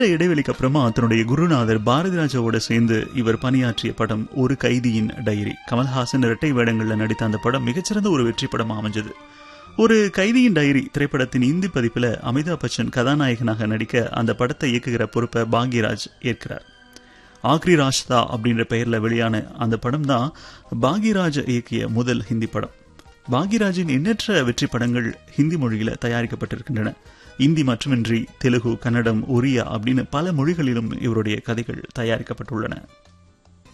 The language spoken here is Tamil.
இடைவெளிக்கு அப்புறமா தன்னுடைய குருநாதர் பாரதிராஜாவோட சேர்ந்து இவர் பணியாற்றிய படம் ஒரு கைதியின் டைரி கமல்ஹாசன் இரட்டை வேடங்கள்ல நடித்த அந்த படம் மிகச்சிறந்த ஒரு வெற்றி படமா அமைஞ்சது ஒரு கைதியின் டைரி திரைப்படத்தின் இந்தி பதிப்பில் அமிதாப் பச்சன் கதாநாயகனாக நடிக்க அந்த படத்தை இயக்குகிற பொறுப்பை பாக்யராஜ் ஏற்கிறார் ஆக்ரி ராஷ்தா அப்படின்ற பெயர்ல வெளியான அந்த படம் தான் பாக்யராஜ் இயக்கிய முதல் ஹிந்தி படம் பாக்யராஜின் எண்ணற்ற வெற்றி படங்கள் ஹிந்தி மொழியில தயாரிக்கப்பட்டிருக்கின்றன இந்தி மட்டுமின்றி தெலுங்கு கன்னடம் ஒரியா அப்படின்னு பல மொழிகளிலும் இவருடைய கதைகள் தயாரிக்கப்பட்டுள்ளன